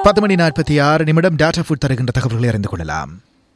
பத்து மணி நாற்பத்தி ஆறு நிமிடம் டாட்டா ஃபுட் தருகின்ற தகவல்களை அறிந்து கொள்ளலாம்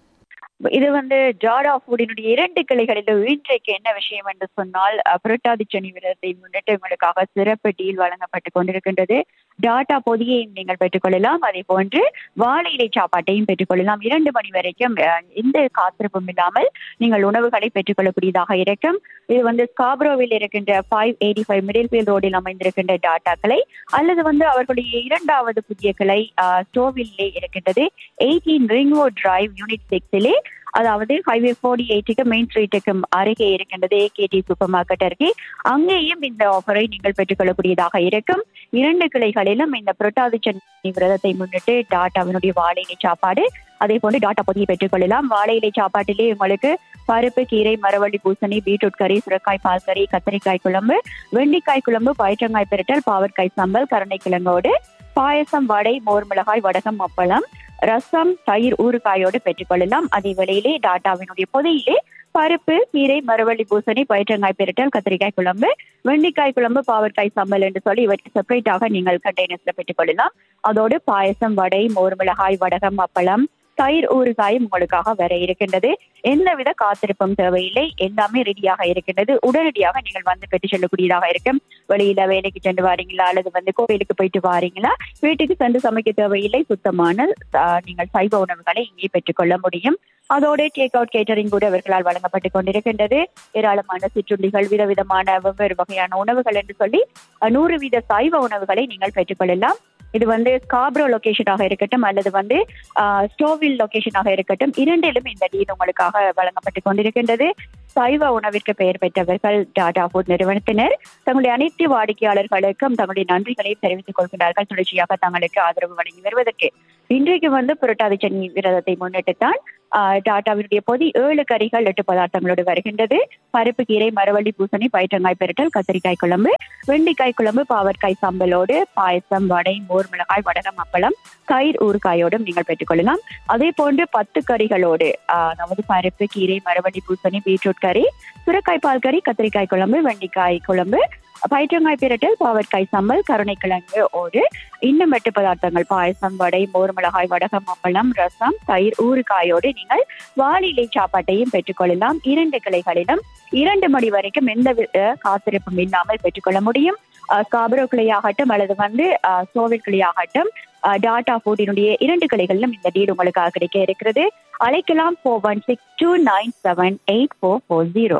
இது வந்து ஜாடா ஃபுடினுடைய இரண்டு கிளைகளிலும் இன்றைக்கு என்ன விஷயம் என்று சொன்னால் அஹ், புரட்டாதி சனி விரதத்தை முன்னிட்டு உங்களுக்காக சிறப்பு டீல் வழங்கப்பட்டு கொண்டிருக்கின்றது டாட்டா பொதியையும் நீங்கள் பெற்றுக்கொள்ளலாம் அதே போன்று வாழை இலை சாப்பாட்டையும் பெற்றுக்கொள்ளலாம் இரண்டு மணி வரைக்கும் அஹ், எந்த காத்திருப்பும் இல்லாமல் நீங்கள் உணவுகளை பெற்றுக்கொள்ளக்கூடியதாக இருக்கும் இது வந்து ஸ்காப்ரோவில் இருக்கின்ற five eighty five Middlefield ரோடில் அமைந்திருக்கின்ற டாட்டா கிளை அல்லது வந்து அவர்களுடைய இரண்டாவது புதிய கிளை ஸ்டோவிலே இருக்கின்றது எயிட்டீன் ரிங்வுட் டிரைவ் யூனிட் சிக்ஸிலே அதாவது ஹைவே ஃபோர்டி எயிட்டுக்கு மெயின் ஸ்ட்ரீட்டுக்கு அருகே இருக்கின்றது ஏகேடி சூப்பர் மார்க்கெட் அருகே அங்கேயும் இந்த ஆஃபரை நீங்கள் பெற்றுக்கொள்ளக்கூடியதாக இருக்கும் இரண்டு கிளைகளிலும் இந்த புரட்டாதி சனி விரதத்தை முன்னிட்டு டாட்டாவினுடைய வாழை இலை சாப்பாடு அதே போன்று டாட்டா பொதியை பெற்றுக்கொள்ளலாம் வாழை இலை சாப்பாட்டிலே உங்களுக்கு பருப்பு கீரை மரவள்ளி பூசணி பீட்ரூட் கறி சுரக்காய் பால் கறி கத்திரிக்காய் குழம்பு வெண்டைக்காய் குழம்பு பயிற்றங்காய் பிரட்டல் பாவற்காய் சம்பல் கருணைக்கிழங்கோடு பாயசம் வடை மோர் மிளகாய் வடகம் அப்பளம் ரசம் தயிர் ஊறுகாயோடு பெற்றுக்கொள்ளலாம் அதே வேளையிலே டாட்டாவினுடைய பொதியிலே பருப்பு கீரை மரவள்ளி பூசணி பயிற்றங்காய் பிரட்டல் கத்திரிக்காய் குழம்பு வெண்டைக்காய் குழம்பு பாவற்காய் சம்பல் என்று சொல்லி இவற்றை செப்பரேட்டாக நீங்கள் கண்டெய்னர்ஸ்ல பெற்றுக்கொள்ளலாம் அதோடு பாயசம் வடை மோர் மிளகாய் வடகம் அப்பளம் தயிர் ஊறுகாயும் உங்களுக்காக வர இருக்கின்றது எந்தவித காத்திருப்பும் தேவையில்லை எல்லாமே ரெடியாக இருக்கின்றது உடனடியாக நீங்கள் வந்து பெற்று செல்லக்கூடியதாக இருக்கும் வெளியில வேலைக்கு சென்று வாரீங்களா அல்லது வந்து கோவிலுக்கு போயிட்டு வாரீங்களா வீட்டுக்கு சென்று சமைக்க தேவையில்லை சுத்தமான ஆஹ், நீங்கள் சைவ உணவுகளை இங்கே பெற்றுக்கொள்ள முடியும் அதோட டேக் அவுட் கேட்டரிங் கூட அவர்களால் வழங்கப்பட்டு கொண்டிருக்கின்றது ஏராளமான சிற்றுண்டிகள் விதவிதமான வெவ்வேறு வகையான உணவுகள் என்று சொல்லி அஹ், நூறு வீத சைவ உணவுகளை நீங்கள் பெற்றுக்கொள்ளலாம் இது வந்து ஸ்காப்ரோ லொகேஷனாக இருக்கட்டும் அல்லது வந்து ஸ்டோவில் லொகேஷனாக இருக்கட்டும் இரண்டிலும் இந்த டீல் உங்களுக்காக வழங்கப்பட்டு கொண்டிருக்கின்றது சைவ உணவிற்கு பெயர் பெற்றவர்கள் டாடா ஃபுட் நிறுவனத்தினர் தங்களுடைய அனைத்து வாடிக்கையாளர்களுக்கும் தங்களுடைய நன்றிகளை தெரிவித்துக் கொள்கிறார்கள் தொடர்ச்சியாக தங்களுக்கு ஆதரவு வழங்கி வருவதற்கு இன்றைக்கு வந்து புரட்டாதி சனி விரதத்தை முன்னிட்டு தான் ஆஹ், டாட்டாவினுடைய பொதி ஏழு கறிகள் எட்டு பதார்த்தங்களோடு வருகின்றது பருப்பு கீரை மரவள்ளி பூசணி பயிற்றங்காய் பெருட்டல் கத்திரிக்காய் குழம்பு வெண்டைக்காய் குழம்பு பாவற்காய் சம்பலோடு பாயசம் வடை மோர் மிளகாய் வடகம் அப்பளம் தயிர் ஊறுகாயோடும் நீங்கள் பெற்றுக்கொள்ளலாம் அதே போன்று பத்து கறிகளோடு ஆஹ், அதாவது பருப்பு கீரை மரவள்ளி பூசணி பீட்ரூட் கறி சுரக்காய் பால் கறி கத்திரிக்காய் குழம்பு வெண்டைக்காய் குழம்பு பயிற்றங்காய் பிரட்டல் பாவற்காய் சம்பல் கருணைக்கிழங்கு ஒரு இன்னும் எட்டு பதார்த்தங்கள் பாயசம் வடை மோர் மிளகாய் வடகம் அப்பளம் ரசம் தயிர் ஊறுகாயோடு நீங்கள் வாளிலை சாப்பாட்டையும் பெற்றுக்கொள்ளலாம் இரண்டு கிளைகளிலும் இரண்டு மணி வரைக்கும் எந்த வித காத்திருப்பும் இல்லாமல் பெற்றுக்கொள்ள முடியும் அஹ், காபரோ கிளையாகட்டும் அல்லது வந்து அஹ், சோவியத் கிளையாகட்டும் அஹ், டாடா ஃபுட்டினுடைய இரண்டு கிளைகளிலும் இந்த டீல் உங்களுக்காக கிடைக்க இருக்கிறது அழைக்கலாம் four one six two nine seven eight four four zero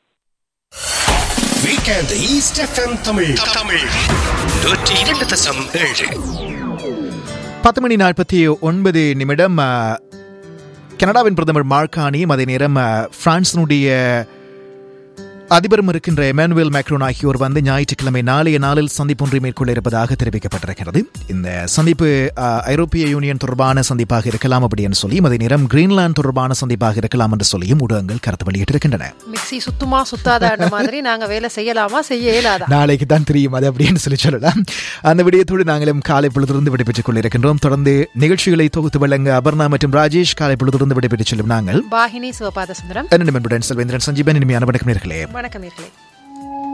weekend east FM Tamil Tamil நூற்றி இரண்டு தசம் ஏழு பத்து மணி நாற்பத்தி ஒன்பது நிமிடம் ஆ, கனடாவின் பிரதமர் மார்கானியும் அதே நேரம் ஆ, பிரான்சினுடைய அதிபரும் இருக்கின்ற எமானுவேல் மேக்ரோன் ஆகியோர் வந்து ஞாயிற்றுக்கிழமை நாளைய நாளில் சந்திப்பு ஒன்றை மேற்கொள்ள இருப்பதாக தெரிவிக்கப்பட்டிருக்கிறது இந்த சந்திப்பு ஆ, ஐரோப்பிய யூனியன் தொடர்பான சந்திப்பாக இருக்கலாம் அப்படின்னு சொல்லியும் அதே நேரம் கிரீன்லாந்து தொடர்பான சந்திப்பாக இருக்கலாம் என்று சொல்லியும் ஊடகங்கள் கருத்து வெளியிட்டிருக்கின்றன மிக்ஸி சுத்துமா சுத்தாதான்ற மாதிரி நாங்க வேலை செய்யலாமா செய்ய இயலாதா நாளைக்கு தான் தெரியும் அது அப்படின்னு சொல்லி சொல்லலாம் அந்த விடயத்தோடு நாங்களும் காலை பொழுதிலிருந்து விடைபெற்றுக் கொண்டிருக்கின்றோம் தொடர்ந்து நிகழ்ச்சிகளை தொகுத்து வழங்க அபர்ணா மற்றும் ராஜேஷ் காலை பொழுதிலிருந்து விடைபெற்றுச் செல்லும் நாங்கள் பாகினி சிவபாத சுந்தரம் என்னிடம் என்புடன் செல்வேந்திரன் சஞ்சீவன் இனிமையான வணக்கம் நேர்களே வணக்கம் நேர்களே